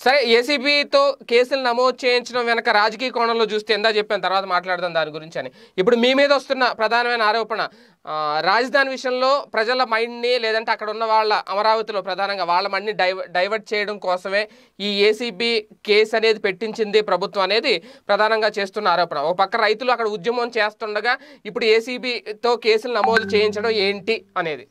సరే ఏసీబీతో కేసులు నమోదు చేయించడం వెనక రాజకీయ కోణంలో చూస్తే ఎందా చెప్పాను తర్వాత మాట్లాడదాం దాని గురించి అని ఇప్పుడు మీ మీద వస్తున్న ప్రధానమైన ఆరోపణ ఆ, రాజధాని విషయంలో ప్రజల మైండ్ని లేదంటే అక్కడ ఉన్న వాళ్ళ అమరావతిలో ప్రధానంగా వాళ్ళ మైండ్ని డైవ డైవర్ట్ చేయడం కోసమే ఈ ఏసీబీ కేసు అనేది పెట్టించింది ప్రభుత్వం అనేది ప్రధానంగా చేస్తున్న ఆరోపణ ఒక పక్క రైతులు అక్కడ ఉద్యమం చేస్తుండగా ఇప్పుడు ఏసీబీతో కేసులు నమోదు చేయించడం ఏంటి అనేది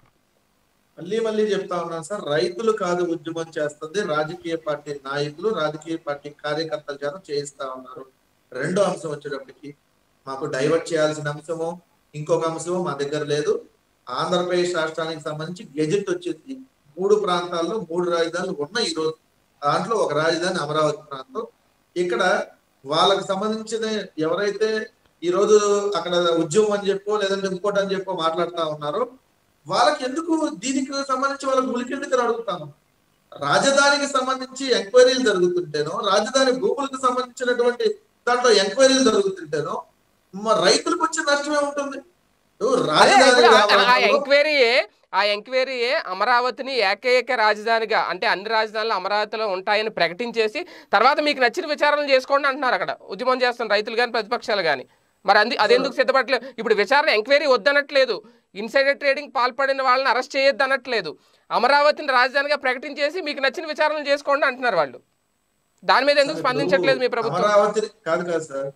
మళ్ళీ మళ్ళీ చెప్తా ఉన్నాను సార్ రైతులు కాదు ఉద్యమం చేస్తుంది రాజకీయ పార్టీ నాయకులు రాజకీయ పార్టీ కార్యకర్తల చేత చేయిస్తా ఉన్నారు రెండో అంశం వచ్చేటప్పటికి మాకు డైవర్ట్ చేయాల్సిన అంశము ఇంకొక అంశము మా దగ్గర లేదు ఆంధ్రప్రదేశ్ రాష్ట్రానికి సంబంధించి గెజెట్ వచ్చింది మూడు ప్రాంతాల్లో మూడు రాజధానులు ఉన్నాయి ఈ రోజు దాంట్లో ఒక రాజధాని అమరావతి ప్రాంతం ఇక్కడ వాళ్ళకి సంబంధించిన ఎవరైతే ఈ రోజు అక్కడ ఉద్యమం అని చెప్పో లేదంటే ఇంకోటి అని చెప్పో మాట్లాడుతా ఉన్నారో వాళ్ళకి ఎందుకు దీనికి సంబంధించి వాళ్ళకి ఉలికెందుకు అడుగుతాను రాజధానికి సంబంధించి ఎంక్వైరీలు జరుగుతుంటేనో రాజధాని భూములకు సంబంధించినటువంటి దాంట్లో ఎంక్వైరీలు జరుగుతుంటేనో మ- రైతులకు వచ్చే నష్టమే ఉంటుంది ఇప్పుడు అదే రాజధాని ఇప్పుడు ఆ- ఆ రావడంలో- ఎంక్వైరీయే ఆ ఎంక్వైరీయే అమరావతిని ఏకైక రాజధానిగా అంటే అన్ని రాజధానులు అమరావతిలో ఉంటాయని ప్రకటించేసి తర్వాత మీకు నచ్చిన విచారణ చేసుకోండి అంటున్నారు అక్కడ ఉద్యమం చేస్తున్న రైతులు కానీ ప్రతిపక్షాలు కానీ మరి అంది అదెందుకు సిద్ధపడలేదు ఇప్పుడు విచారణ ఎంక్వైరీ వద్దనట్లేదు ఇన్సైడర్ ట్రేడింగ్ పాల్పడిన వాళ్ళని అరెస్ట్ చేయొద్దు అనట్లేదు అమరావతిని రాజధానిగా ప్రకటించేసి మీకు నచ్చిన విచారణలు చేసుకోండి అంటున్నారు వాళ్ళు దాని మీద ఎందుకు స్పందించట్లేదు మీ ప్రభుత్వం అమరావతి కాదు కాదు సార్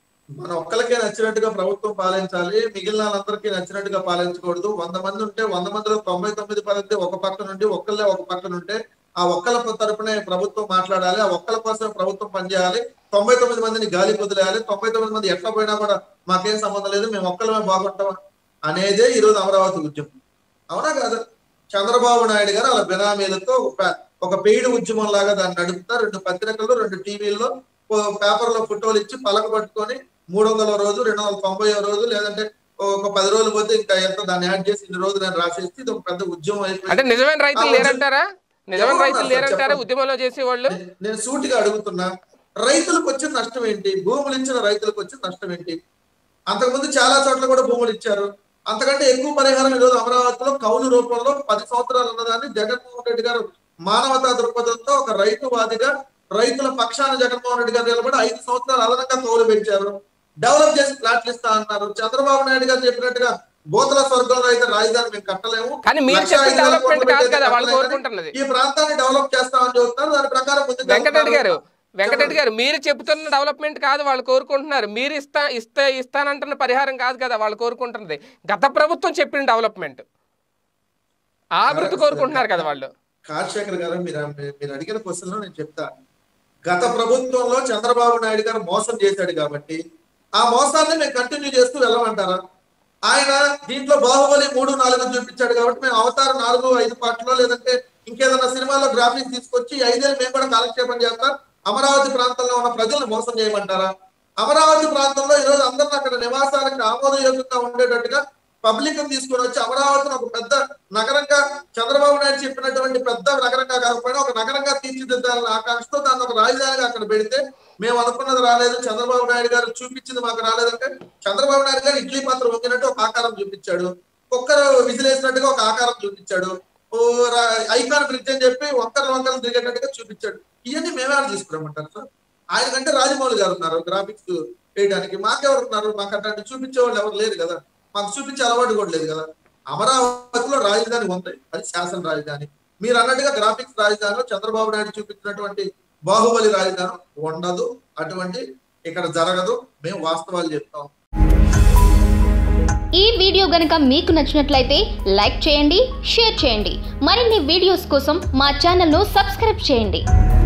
మన ఒక్కరికే నచ్చినట్టుగా ప్రభుత్వం పాలించాలి మిగిలిన వాళ్ళందరికీ నచ్చినట్టుగా పాలించకూడదు వంద మంది ఉంటే వంద మందిలో తొంభై తొమ్మిది పది ఒక పక్క నుండి ఒక్కళ్ళే ఒక పక్కన ఉంటే ఆ ఒక్కల తరపునే ప్రభుత్వం మాట్లాడాలి ఆ ఒక్కల కోసం ప్రభుత్వం పనిచేయాలి తొంభై తొమ్మిది మందిని గాలి వదిలేయాలి తొంభై తొమ్మిది మంది ఎట్లా పోయినా కూడా మాకేం సంబంధం లేదు మేము ఒక్కలమే బాగుంటాం అనేదే ఈ రోజు అమరావతి ఉద్యమం అవునా కాదు చంద్రబాబు నాయుడు గారు అలా బినామీలతో ఒక ఒక పెయిడ్ ఉద్యమం లాగా దాన్ని నడుపుతా రెండు పత్రికల్లో రెండు టీవీల్లో పేపర్ లో ఫోటోలు ఇచ్చి పలక పట్టుకొని మూడు వందల రోజు రెండు వందల తొంభై రోజు లేదంటే ఒక పది రోజులు పోతే ఇంకా ఎంత దాన్ని యాడ్ చేసి ఇన్ని రోజులు నేను రాసేస్తే ఇది ఒక పెద్ద ఉద్యమం అంటే అయిపోయింది నిజమైన రైతులు ఆ ఉద్యమం- లేరంటారా నిజమైన ఎవరు రైతులు ఉన్నారు లేరంటారా చెప్పండి. ఉద్యమంలో చేసేవాళ్ళు నేను- నేను సూటిగా అడుగుతున్నా రైతులకు వచ్చిన నష్టం ఏంటి భూములు ఇచ్చిన రైతులకు వచ్చిన నష్టం ఏంటి అంతకుముందు చాలా చోట్ల కూడా భూములు ఇచ్చారు అంతకంటే ఎక్కువ పరిహారం ఈరోజు అమరావతిలో కౌలు రూపంలో పది సంవత్సరాలు ఉన్నదాన్ని జగన్మోహన్ రెడ్డి గారు మానవతా దృక్పథంతో ఒక రైతువాదిగా రైతుల పక్షాన జగన్మోహన్ రెడ్డి గారు నిలబడి ఐదు సంవత్సరాలు అదనంగా కౌలు పెంచారు డెవలప్ చేసి ప్లాట్లు ఇస్తా అన్నారు చంద్రబాబు నాయుడు గారు చెప్పినట్టుగా బోతల స్వర్గంలో అయితే రాజధాని మేము కట్టలేము కానీ మీరు లక్ష చెప్పిన ఐదు వేల డెవలప్మెంట్ కోట్లు కాదు పెట్టి కదా వాళ్ళు కట్టలేము. కోరుకుంటున్నది ఈ ప్రాంతాన్ని డెవలప్ చేస్తామని చెబుతున్నారు దాని ప్రకారం ముందుకు వెంకటరెడ్డి గారు వెళ్తున్నారు. వెంకటరెడ్డి గారు మీరు చెప్తున్న డెవలప్మెంట్ కాదు వాళ్ళు కోరుకుంటున్నారు మీరు ఇస్తా ఇస్తే ఇస్తానంటున్న పరిహారం కాదు కదా వాళ్ళు కోరుకుంటున్నది గత ప్రభుత్వం చెప్పిన డెవలప్మెంట్ ఆ అభివృద్ధి కోరుకుంటున్నారు కదా వాళ్ళు రాజశేఖర్ గారు మీరు మీరు అడిగిన క్వశ్చన్ లో నేను చెప్తా గత ప్రభుత్వంలో చంద్రబాబు నాయుడు గారు మోసం చేశాడు కాబట్టి ఆ మోసాన్ని మేము కంటిన్యూ చేస్తూ వెళ్ళమంటారా ఆయన దీంట్లో బాహుబలి మూడు నాలుగు చూపించాడు కాబట్టి మేము అవతారం నాలుగు ఐదు పాటలో లేదంటే ఇంకేదైనా సినిమాలో గ్రాఫిక్స్ తీసుకొచ్చి ఈ ఐదేళ్ళు మేము కూడా కాలక్షేపం చేస్తాం అమరావతి ప్రాంతంలో ఉన్న ప్రజలను మోసం చేయమంటారా అమరావతి ప్రాంతంలో ఈ రోజు అందరిని అక్కడ నివాసాలకు ఆమోదయోగ్యంగా ఉండేటట్టుగా పబ్లిక్ తీసుకొని వచ్చి అమరావతిని ఒక పెద్ద నగరంగా చంద్రబాబు నాయుడు చెప్పినటువంటి పెద్ద నగరంగా కాకపోయినా ఒక నగరంగా తీర్చిదిద్దాలని ఆకాంక్షతో దాన్ని ఒక రాజధానిగా అక్కడ పెడితే మేము అనుకున్నది రాలేదు చంద్రబాబు నాయుడు గారు చూపించింది మాకు రాలేదంటే చంద్రబాబు నాయుడు గారు ఇడ్లీ పాత్ర వంగినట్టు ఒక ఆకారం చూపించాడు కుక్కరు విసిలేసినట్టుగా ఒక ఆకారం చూపించాడు ఓ రా- ఐకాన్ బ్రిడ్జ్ అని చెప్పి వంకర వంకరలు దిగేటట్టుగా చూపించాడు ఇవన్నీ మేమే తీసుకురామంటారు సార్ ఆయన కంటే రాజమౌళి గారు ఉన్నారు గ్రాఫిక్స్ వేయడానికి మాకెవరు ఉన్నారు మాకు అట్లాంటి చూపించే వాళ్ళు ఎవరు లేరు కదా మాకు చూపించే అలవాటు కూడా లేదు కదా అమరావతిలో రాజధాని ఉంది అది శాసన రాజధాని మీరు అన్నట్టుగా గ్రాఫిక్స్ రాజధానిలో చంద్రబాబు నాయుడు చూపించినటువంటి బాహుబలి రాజధాని ఉండదు అటువంటి ఇక్కడ జరగదు మేము వాస్తవాలు చెప్తాం ఈ వీడియో గనుక మీకు నచ్చినట్లయితే లైక్ చేయండి షేర్ చేయండి మరిన్ని వీడియోస్ కోసం మా ఛానల్ను సబ్స్క్రైబ్ చేయండి